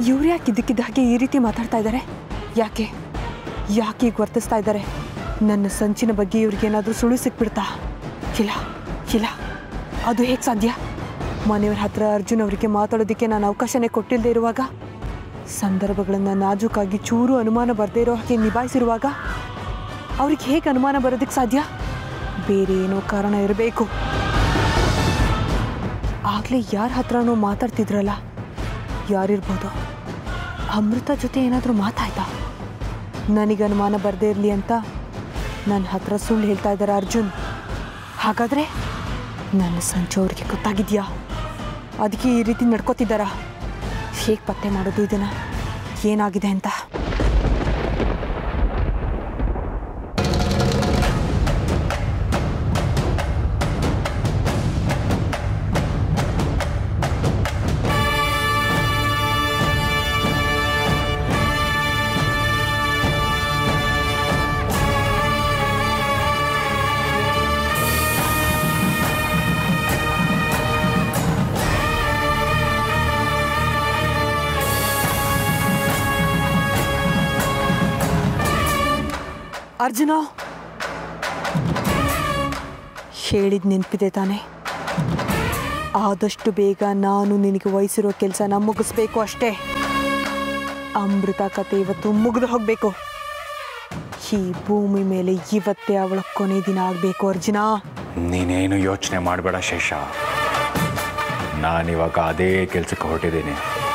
ಇವ್ರು ಯಾಕೆ ಇದ್ದಕ್ಕಿದ್ದ ಹಾಗೆ ಈ ರೀತಿ ಮಾತಾಡ್ತಾ ಇದ್ದಾರೆ ಯಾಕೆ ಯಾಕೆ ಈಗ ವರ್ತಿಸ್ತಾ ಇದ್ದಾರೆ ನನ್ನ ಸಂಚಿನ ಬಗ್ಗೆ ಇವ್ರಿಗೇನಾದರೂ ಸುಳ್ಳು ಸಿಕ್ಬಿಡ್ತಾ ಇಲ್ಲ ಇಲ್ಲ ಅದು ಹೇಗೆ ಸಾಧ್ಯ ಮನೆಯವ್ರ ಹತ್ರ ಅರ್ಜುನ್ ಅವರಿಗೆ ಮಾತಾಡೋದಕ್ಕೆ ನಾನು ಅವಕಾಶನೇ ಕೊಟ್ಟಿಲ್ಲದೆ ಇರುವಾಗ ಸಂದರ್ಭಗಳನ್ನು ನಾಜೂಕಾಗಿ ಚೂರು ಅನುಮಾನ ಬರದೇ ಇರೋ ಹಾಗೆ ನಿಭಾಯಿಸಿರುವಾಗ ಅವ್ರಿಗೆ ಹೇಗೆ ಅನುಮಾನ ಬರೋದಕ್ಕೆ ಸಾಧ್ಯ ಬೇರೆ ಏನೋ ಕಾರಣ ಇರಬೇಕು ಆಗಲೇ ಯಾರ ಹತ್ರನೋ ಮಾತಾಡ್ತಿದ್ರಲ್ಲ ಯಾರಿರ್ಬೋದು ಅಮೃತ ಜೊತೆ ಏನಾದರೂ ಮಾತಾಯ್ತಾ ನನಗೆ ಅನುಮಾನ ಬರದೇ ಇರಲಿ ಅಂತ ನನ್ನ ಹತ್ರ ಸುಳ್ಳು ಹೇಳ್ತಾ ಇದ್ದಾರೆ ಅರ್ಜುನ್ ಹಾಗಾದರೆ ನನ್ನ ಸಂಚು ಅವ್ರಿಗೆ ಗೊತ್ತಾಗಿದ್ಯಾ ಅದಕ್ಕೆ ಈ ರೀತಿ ನಡ್ಕೋತಿದ್ದಾರಾ ಹೇಗೆ ಪತ್ತೆ ಮಾಡೋದು ಇದನ್ನು ಏನಾಗಿದೆ ಅಂತ ಅರ್ಜುನ ಹೇಳಿದ ನೆನಪಿದೆ ತಾನೆ ಆದಷ್ಟು ಬೇಗ ನಾನು ನಿನಗೆ ವಹಿಸಿರೋ ಕೆಲಸನ ಮುಗಿಸ್ಬೇಕು ಅಷ್ಟೇ ಅಮೃತ ಕತೆ ಇವತ್ತು ಮುಗಿದು ಹೋಗಬೇಕು ಈ ಭೂಮಿ ಮೇಲೆ ಇವತ್ತೇ ಅವಳ ಕೊನೆ ದಿನ ಆಗಬೇಕು ಅರ್ಜುನ ನೀನೇನು ಯೋಚನೆ ಮಾಡಬೇಡ ಶೇಷ ನಾನಿವಾಗ ಅದೇ ಕೆಲಸಕ್ಕೆ ಹೊರಟಿದ್ದೀನಿ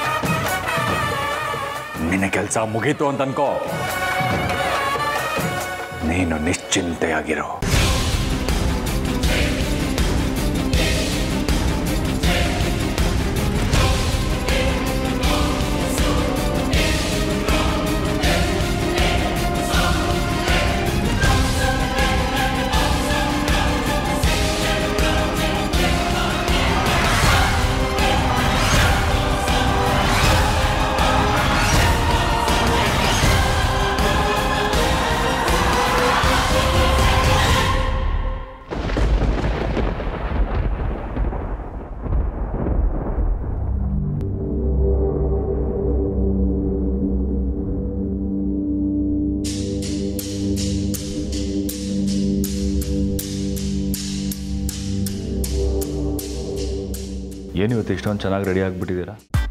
ನಿನ್ನ ಕೆಲಸ ಮುಗೀತು ಅಂತ ಅನ್ಕೋ ನೀನು ನಿಶ್ಚಿಂತೆಯಾಗಿರೋ ಏನು ಇವತ್ತು ಇಷ್ಟೊಂದು ಚೆನ್ನಾಗಿ ರೆಡಿ ಆಗಿಬಿಟ್ಟಿದ್ದೀರಾ